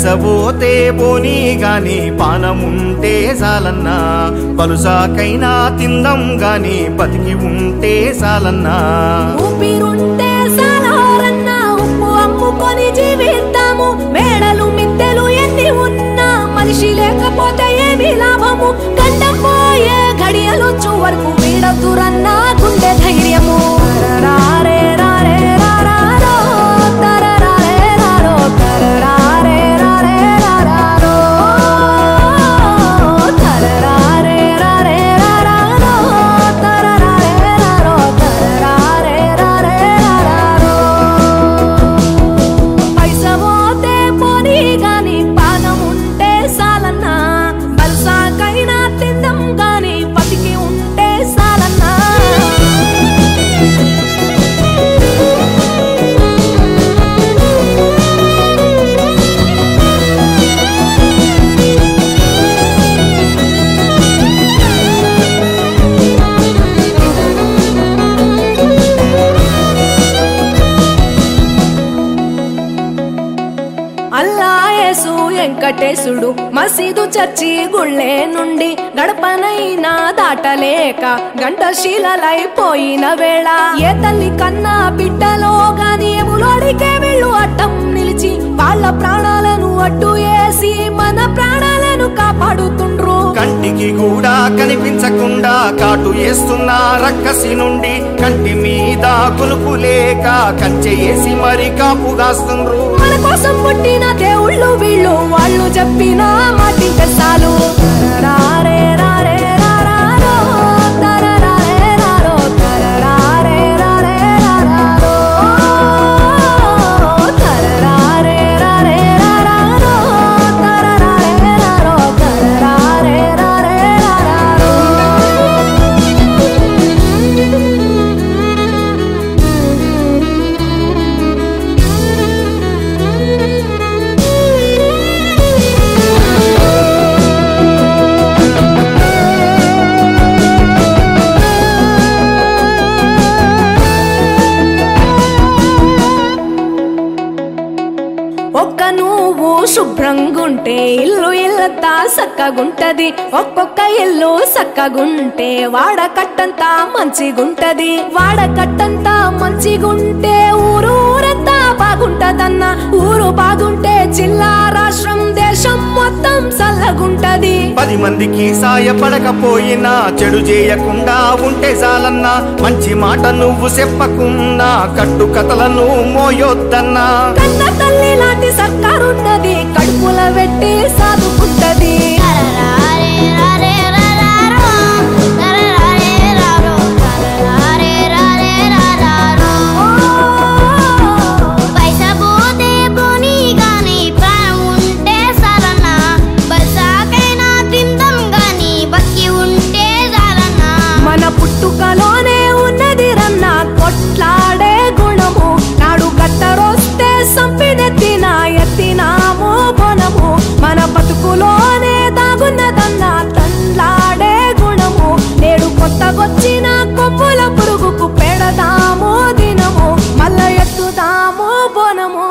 పైసపోతే పోనీ గాని పానముంటే చాలన్నా పలుసాకైనా తిందాం గాని బతికి ఉంటే చాలన్నా ఊపిరుంటే సాలారన్నా ఉప్పు అమ్ముకొని జీవిద్దాము మేడలు మిద్దెలు ఎన్ని ఉన్నా మనిషి లేకపోతే ఏమి లాభము గండం పోయే గడియలొచ్చు వరకు వీడతురన్నా గుండె ధైర్యము తరరారే రారే రారారో, తరరారే రారో, తరరారే రారే రారారో. తరరారే రారే రారారో, తరరారే రారో, తరరారే రారే రారారో. పైసపోతే పోనీ గాని పానం ఉంటే సాలన్నా బల్సాకైనా తిందాం గాని బతికి ఉంటే సాలన్నా అల్లాయేసు వెంకటేశుడు మసీదు చర్చి గుళ్ళే నుండి గడపనైనా దాటలేక గంటశీలలైపోయిన వేళ ఏ తల్లి కన్నా బిడ్డలో గాని ఎములోడికే వీళ్ళు అడ్డం నిలిచి వాళ్ళ ప్రాణాలను అడ్డు వేసి మన ప్రాణాలను కాపాడుతుండ్రు కంటికి కూడా కనిపించకుండా కాటు వేస్తున్న రక్కసి నుండి కంటి మీద కొలుపు లేక కంచె వేసి మరి కాపుగాస్తుండ్రు మన కోసం పుట్టిన దేవుళ్ళు వీళ్ళు వాళ్ళు చెప్పిన మాటింక చాలు తరరారే రారే రారారో, తరరారే రారో, తరరారే రారే రారారో. తరరారే రారే రారారో, తరరారే రారో, తరరారే రారే ఒక్క నువ్వు శుభ్రంగుంటే ఇల్లు ఇల్లంతా సక్కగుంటది ఒక్కొక్క ఇల్లు సక్కగుంటే వాడకట్టంతా మంచిగుంటది వాడకట్టంతా మంచిగుంటే ఊరు ఊరంతా బాగుంటదన్న ఊరు బాగుంటే జిల్లా రాష్ట్రం దేశం మొత్తం సల్లగుంటది పది మందికి సాయపడకపోయినా చెడు చేయకుండా ఉంటే చాలన్నా మంచి మాట నువ్వు చెప్పకున్నా కట్టు కథలను మోయొద్దన్నా కన్న తల్లి లాంటి సర్కారున్నది కడుపుల పెట్టి సాదుకుంటది తరరారే రారే రారారో, తరరారే రారో, తరరారే రారే రారారో. పైసపోతే పోనీ గాని ప్రాణం ఉంటే సాలన్నా బల్సాకైనా తిందాం గాని బతికి ఉంటే చాలన్నా మన పుట్టుకలోనే ఉన్నది రన్న కొట్లాడే గుణము నాడు గట్టరొస్తే సంపినెత్తిన ఎత్తినాము బొనము మన బతుకులోనే దాగున్నదన్న తండ్లాడే గుణము నేడు కొత్తగొచ్చిన కొమ్ముల పురుగుకు పెడదాము దినము మల్ల ఎత్తుదాము బొనము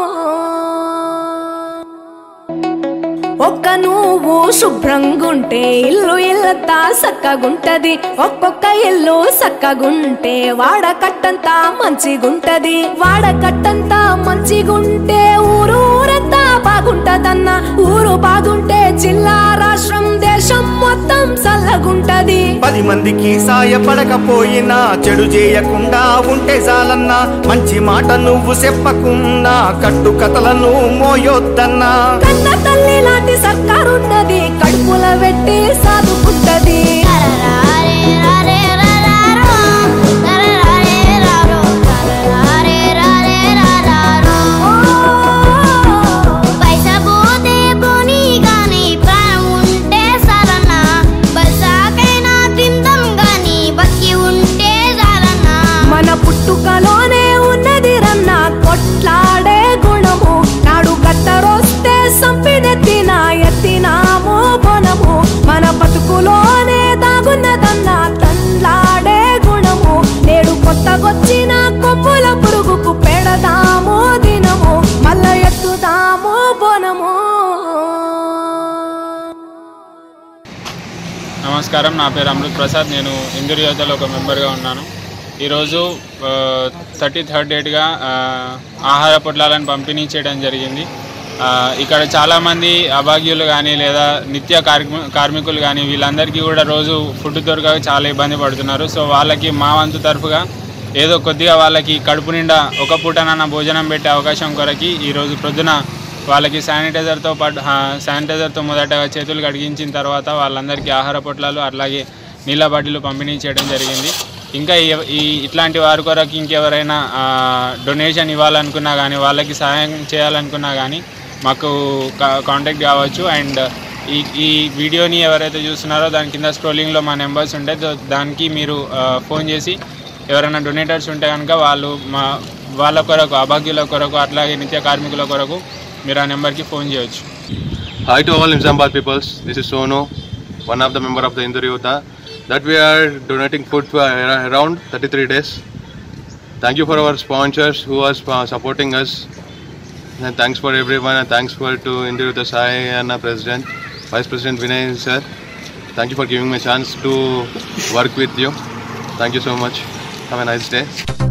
ఒక్క నువ్వు శుభ్రంగుంటే ఇల్లు ఇల్లంతా సక్కగుంటది ఒక్కొక్క ఇల్లు సక్కగుంటే వాడకట్టంతా మంచిగుంటది వాడకట్టంతా మంచిగుంటే ఊరు ఊరంతా బాగుంటదన్న ఊరు బాగుంటే జిల్లా రాష్ట్రం దేశం మొత్తం సల్లగుంటది పది మందికి సాయపడకపోయినా చెడు చేయకుండా ఉంటే చాలన్నా మంచి మాట నువ్వు చెప్పకున్నా కట్టు కథలను మోయొద్దన్నా కన్న తల్లి లాంటి సర్కారున్నది కడుపుల పెట్టి సాదుకుంటది తరరారే రారే రారారో, తరరారే రారో, తరరారే రారే రారారో. పైసపోతే పోనీ గాని ప్రాణం ఉంటే సాలన్నా బల్సాకైనా తిందాం గాని బతికి ఉంటే చాలన్నా మన పుట్టుకలోనే ఉన్నది రన్న కొట్లాడే గుణము నాడు గట్టరొస్తే సంపినెత్తిన ఎత్తినాము బొనము మన బతుకులోనే దాగున్నదన్న తండ్లాడే గుణము నేడు కొత్తగొచ్చిన కొమ్ముల పురుగుకు పెడదాము దినము మల్ల ఎత్తుదాము బొనము నమస్కారం నా పేరు అమృత్ ప్రసాద్ నేను ఇందూరు యువతలో ఒక మెంబర్గా ఉన్నాను ఈరోజు థర్టీ థర్డ్ డేట్గా ఆహార పొట్లాలను పంపిణీ చేయడం జరిగింది ఆ, ఇక్కడ చాలామంది అభాగ్యులు కానీ లేదా నిత్య కార్మి కార్మికులు కానీ వీళ్ళందరికీ కూడా రోజు ఫుడ్ దొరకక చాలా ఇబ్బంది పడుతున్నారు సో వాళ్ళకి మా వంతు తరఫుగా ఏదో కొద్దిగా వాళ్ళకి కడుపు నిండా ఒక పూటనన్న భోజనం పెట్టే అవకాశం కొరకి ఈరోజు ప్రొద్దున వాళ్ళకి శానిటైజర్తో పాటు ఆ, శానిటైజర్తో మొదటగా చేతులు కడిగించిన తర్వాత వాళ్ళందరికీ ఆహార పొట్లాలు అట్లాగే నీళ్ళ బాటిల్ పంపిణీ చేయడం జరిగింది ఇంకా ఎవ- ఈ ఇట్లాంటి వారి కొరకు ఇంకెవరైనా ఆ, డొనేషన్ ఇవ్వాలనుకున్నా కానీ వాళ్ళకి సహాయం చేయాలనుకున్నా కానీ మాకు కా- కాంటాక్ట్ కావచ్చు అండ్ ఈ ఈ వీడియోని ఎవరైతే చూస్తున్నారో దాని కింద స్క్రోలింగ్లో మా నెంబర్స్ ఉంటాయి దో- దానికి మీరు ఆ, ఫోన్ చేసి ఎవరైనా డొనేటర్స్ ఉంటే కనుక వాళ్ళు మా వాళ్ళ కొరకు అభాగ్యుల కొరకు అట్లాగే నిత్య కార్మికుల కొరకు మీరు ఆ నెంబర్కి ఫోన్ చేయొచ్చు Hi to all Nizamabad peoples. This is Sonu, one of the member of the Hindu Yuta. That we are donating food for ar- around 33 days. Thank you for our sponsors who are sp- supporting us. And thanks for everyone and thanks for to Hindu Yuta Sai and our President, Vice President Vinay sir. Thank you for giving me a chance to work with you. Thank you so much. Have a nice day.